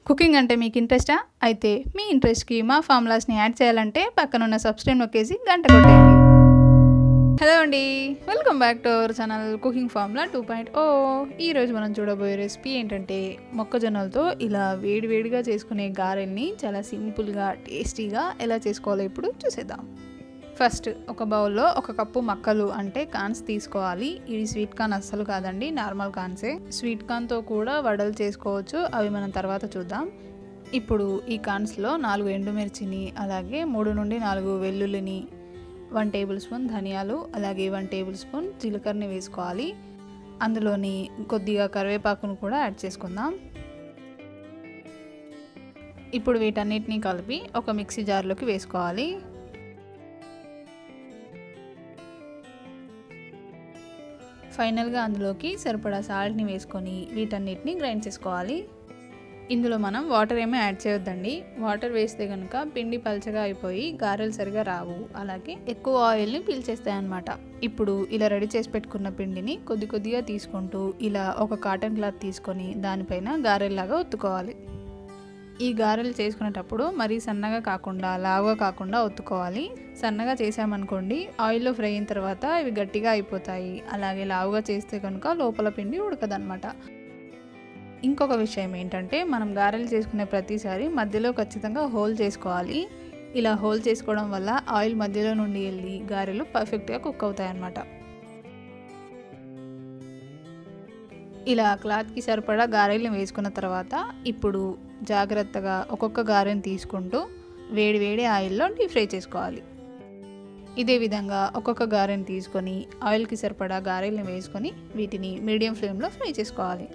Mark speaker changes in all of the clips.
Speaker 1: cooking అంటే మీకు ఇంట్రెస్టా అయితే మీ ఇంట్రెస్ట్కి మా ఫార్ములాస్ని యాడ్ చేయాలంటే పక్కనున్న సబ్స్క్రైబ్ నొక్కేసి గంట కొట్టేయండి హలో అండి welcome back to our channel cooking formula two point O ఈరోజు మనం చూడబోయే రెసిపీ ఏంటంటే మొక్కజొన్నలతో ఇలా వేడివేడిగా చేసుకునే గారెల్ని చాలా సింపుల్గా టేస్టీగా ఎలా చేసుకోవాలో ఇప్పుడు చూసేద్దాం ఫస్ట్ ఒక బౌల్లో ఒక కప్పు మక్కలు అంటే కాన్స్ తీసుకోవాలి ఇవి స్వీట్ కార్న్ అస్సలు కాదండి నార్మల్ కార్న్సే స్వీట్ కార్న్తో కూడా వడలు చేసుకోవచ్చు అవి మనం తర్వాత చూద్దాం ఇప్పుడు ఈ కార్న్స్లో నాలుగు ఎండుమిర్చిని అలాగే మూడు నుండి నాలుగు వెల్లుల్లిని వన్ టేబుల్ స్పూన్ ధనియాలు అలాగే వన్ టేబుల్ స్పూన్ జీలకర్రని వేసుకోవాలి అందులోని కొద్దిగా కరివేపాకును కూడా యాడ్ చేసుకుందాం ఇప్పుడు వీటన్నిటిని కలిపి ఒక మిక్సీ జార్లోకి వేసుకోవాలి ఫైనల్గా అందులోకి సరిపడా సాల్ట్ని వేసుకొని వీటన్నిటిని గ్రైండ్ చేసుకోవాలి ఇందులో మనం వాటర్ ఏమీ యాడ్ చేయొద్దండి వాటర్ వేస్తే కనుక పిండి పలచగా అయిపోయి గారెలు సరిగా రావు అలాగే ఎక్కువ ఆయిల్ని పీల్చేస్తాయి అనమాట ఇప్పుడు ఇలా రెడీ చేసి పెట్టుకున్న పిండిని కొద్ది కొద్దిగా తీసుకుంటూ ఇలా ఒక కాటన్ క్లాత్ తీసుకొని దానిపైన గారెల్లాగా ఒత్తుకోవాలి ఈ గారెలు చేసుకునేటప్పుడు మరీ సన్నగా కాకుండా లావుగా కాకుండా ఒత్తుకోవాలి సన్నగా చేసామనుకోండి ఆయిల్లో ఫ్రై అయిన తర్వాత ఇవి గట్టిగా అయిపోతాయి అలాగే లావుగా చేస్తే కనుక లోపల పిండి ఉడకదనమాట ఇంకొక విషయం ఏంటంటే మనం గారెలు చేసుకునే ప్రతిసారి మధ్యలో ఖచ్చితంగా హోల్ చేసుకోవాలి ఇలా హోల్ చేసుకోవడం వల్ల ఆయిల్ మధ్యలో నుండి వెళ్ళి గారెలు పర్ఫెక్ట్గా కుక్ అవుతాయి అన్నమాట ఇలా క్లాత్కి సరిపడా గారెల్ని వేసుకున్న తర్వాత ఇప్పుడు జాగ్రత్తగా ఒక్కొక్క గారెని తీసుకుంటూ వేడి వేడి ఆయిల్లో డీప్ ఫ్రై చేసుకోవాలి ఇదే విధంగా ఒక్కొక్క గారెని తీసుకొని ఆయిల్కి సరిపడా గారెల్ని వేసుకొని వీటిని మీడియం ఫ్లేమ్లో ఫ్రై చేసుకోవాలి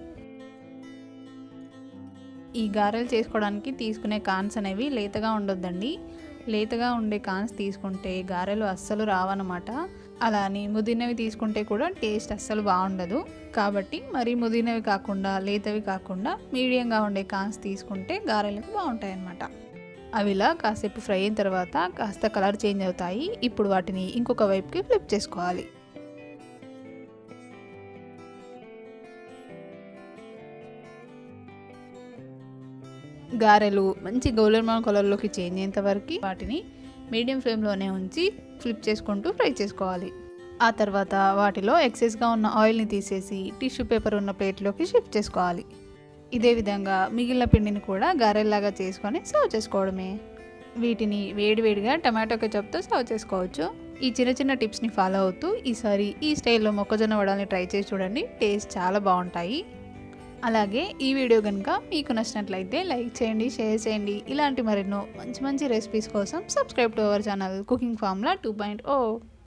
Speaker 1: ఈ గారెలు చేసుకోవడానికి తీసుకునే కాన్స్ అనేవి లేతగా ఉండొద్దండి లేతగా ఉండే కాన్స్ తీసుకుంటే గారెలు అస్సలు రావన్నమాట అలా అని ముదినవి తీసుకుంటే కూడా టేస్ట్ అస్సలు బాగుండదు కాబట్టి మరీ ముదినవి కాకుండా లేతవి కాకుండా మీడియంగా ఉండే కాన్స్ తీసుకుంటే గారెలకు బాగుంటాయి అన్నమాట అవి ఇలా కాసేపు ఫ్రై అయిన తర్వాత కాస్త కలర్ చేంజ్ అవుతాయి ఇప్పుడు వాటిని ఇంకొక వైపుకి ఫ్లిప్ చేసుకోవాలి గారెలు మంచి గోల్డెన్ కలర్లోకి చేంజ్ అయ్యేంత వరకు వాటిని మీడియం ఫ్లేమ్లోనే ఉంచి ఫ్లిప్ చేసుకుంటూ ఫ్రై చేసుకోవాలి ఆ తర్వాత వాటిలో ఎక్సెస్గా ఉన్న ఆయిల్ని తీసేసి టిష్యూ పేపర్ ఉన్న ప్లేట్లోకి షిఫ్ట్ చేసుకోవాలి ఇదే విధంగా మిగిలిన పిండిని కూడా గారెల్లాగా చేసుకొని సర్వ్ చేసుకోవడమే వీటిని వేడివేడిగా టమాటో కెచప్తో సర్వ్ చేసుకోవచ్చు ఈ చిన్న చిన్న టిప్స్ని ఫాలో అవుతూ ఈసారి ఈ స్టైల్లో మొక్కజొన్న వడాలని ట్రై చేసి చూడండి టేస్ట్ చాలా బాగుంటాయి అలాగే ఈ వీడియో కనుక మీకు నచ్చినట్లయితే లైక్ చేయండి షేర్ చేయండి ఇలాంటి మరెన్నో మంచి మంచి రెసిపీస్ కోసం subscribe to our channel cooking formula two point oh